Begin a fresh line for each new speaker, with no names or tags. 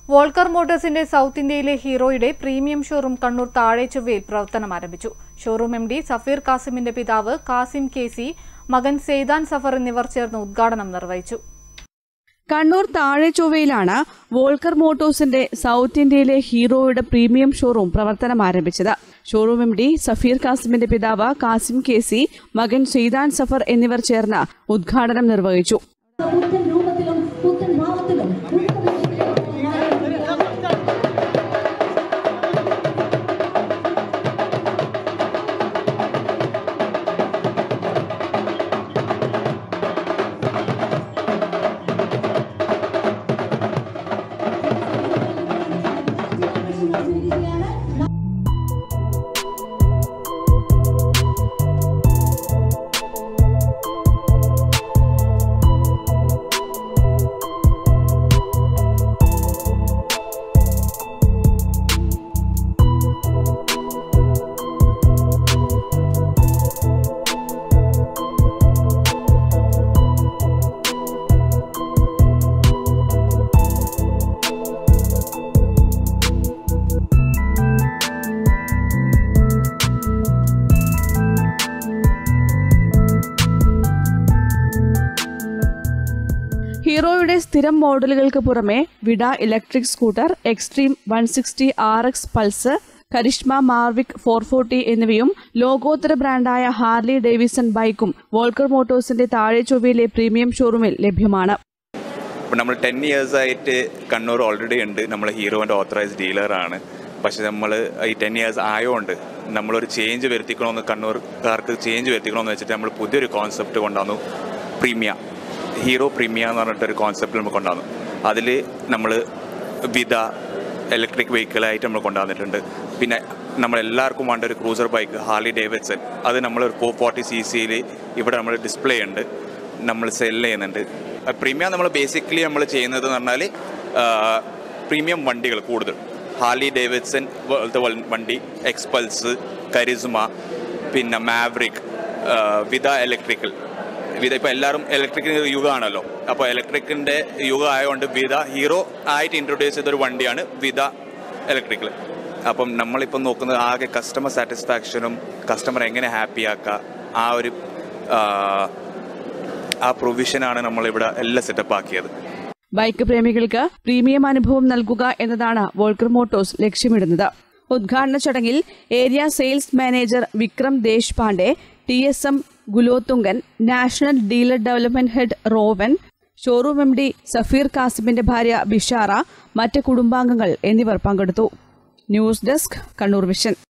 Volker മോട്ടോഴ്സിന്റെ South ഇന്ത്യയിലെ ഹീറോയുടെ പ്രീമിയം ഷോറൂം കണ്ണൂർ താഴേച്ചൊവ്വയിൽ പ്രവർത്തനം ആരംഭിച്ചു ഷോറൂം എം ഡി സഫീർ കാസിമിന്റെ പിതാവ് കാസിം കെ സി മകൻ സെയ്താൻ സഫർ എന്നിവർ ചേർന്ന് ഉദ്ഘാടനം നിർവഹിച്ചു
കണ്ണൂർ താഴെച്ചൊവ്വയിലാണ് വോൾക്കർ മോട്ടോഴ്സിന്റെ സൗത്ത് ഇന്ത്യയിലെ ഹീറോയുടെ പ്രീമിയം ഷോറൂം പ്രവർത്തനം ആരംഭിച്ചത് ഷോറൂം എം ഡി സഫീർ കാസിമിന്റെ പിതാവ് കാസിം കെ സി മകൻ സെയ്താൻ സഫർ എന്നിവർ ചേർന്ന് ഉദ്ഘാടനം നിർവഹിച്ചു
പുത്തൻ രൂപത്തിലും പുത്തൻ ഭാവത്തിലും
ഹീറോയുടെ സ്ഥിരം മോഡലുകൾക്ക് പുറമെ Vida electric scooter Xtreme one sixty R Xpulse Karizma Mavrick four forty എന്നിവയും ലോകോത്തര ബ്രാൻഡായ ഹാർലി ഡേവിസൺ ബൈക്കും വോൾക്കർ മോട്ടോഴ്സിന്റെ താഴെ ചൊവ്വയിലെ പ്രീമിയം ഷോറൂമിൽ ലഭ്യമാണ്
ഇപ്പം നമ്മൾ ടെൻ ഇയേഴ്സ് ആയിട്ട് കണ്ണൂർ ഓൾറെഡി ഉണ്ട് നമ്മൾ ഹീറോൻ്റെ ഓത്തറൈസ് ഡീലറാണ് പക്ഷെ നമ്മൾ ഈ ടെൻ ഇയേഴ്സ് ആയതുകൊണ്ട് നമ്മളൊരു ചേഞ്ച് വരുത്തിക്കണമെന്ന് കണ്ണൂർക്കാർക്ക് ചേഞ്ച് വരുത്തിക്കണമെന്ന് വെച്ചിട്ട് നമ്മൾ പുതിയൊരു കോൺസെപ്റ്റ് കൊണ്ടുവന്നു പ്രീമിയ ഹീറോ പ്രീമിയ എന്ന് പറഞ്ഞിട്ടൊരു കോൺസെപ്റ്റ് നമ്മൾ കൊണ്ടുവന്നു അതിൽ നമ്മൾ വിത ഇലക്ട്രിക് വെഹിക്കിളായിട്ട് നമ്മൾ കൊണ്ടുവന്നിട്ടുണ്ട് പിന്നെ നമ്മളെല്ലാവർക്കും വേണ്ട ഒരു ക്രൂസർ ബൈക്ക് ഹാർലി ഡേവിഡ്സൺ അത് നമ്മൾ ഒരു ഫോർ ഫോർട്ടി സി സിയിൽ ഇവിടെ നമ്മൾ ഡിസ്പ്ലേ ഉണ്ട് നമ്മൾ സെല് ചെയ്യുന്നുണ്ട് പ്രീമിയം നമ്മൾ ബേസിക്കലി നമ്മൾ ചെയ്യുന്നത് എന്ന് പറഞ്ഞാൽ പ്രീമിയം വണ്ടികൾ കൂടുതൽ ഹാർലി ഡേവിഡ്സൺ പോലത്തെ വൽ- വണ്ടി എക്സ്പൾസ് കരിസ്മ പിന്നെ മാവറിക് വിത ഇലക്ട്രിക്കൽ വിത ഇപ്പോൾ എല്ലാവരും ഇലക്ട്രിക് യുഗമാണല്ലോ അപ്പോൾ ഇലക്ട്രിക്കിൻ്റെ യുഗം ആയതുകൊണ്ട് വിത ഹീറോ ആയിട്ട് ഇൻട്രൊഡ്യൂസ് ചെയ്തൊരു വണ്ടിയാണ് വിത ഇലക്ട്രിക്കൽ അപ്പം നമ്മളിപ്പം നോക്കുന്നത് ആകെ കസ്റ്റമർ സാറ്റിസ്ഫാക്ഷനും കസ്റ്റമർ എങ്ങനെ ഹാപ്പി ആക്കുക ആ ഒരു ആ, ആ പ്രൊവിഷനാണ് നമ്മളിവിടെ എല്ലാം സെറ്റപ്പ് ആക്കിയത്
ബൈക്ക് പ്രേമികൾക്ക് പ്രീമിയം അനുഭവം നൽകുക എന്നതാണ് വോൾക്കർ മോട്ടോഴ്സ് ലക്ഷ്യമിടുന്നത് ഉദ്ഘാടന ചടങ്ങിൽ area sales manager Vikram Deshpande T S M Gulothungan national dealer development head Rowan showroom M D Safeer കാസിമിന്റെ ഭാര്യ ബിഷാറ മറ്റ് കുടുംബാംഗങ്ങൾ എന്നിവർ പങ്കെടുത്തു ന്യൂസ് ഡെസ്ക് കണ്ണൂർ വിഷൻ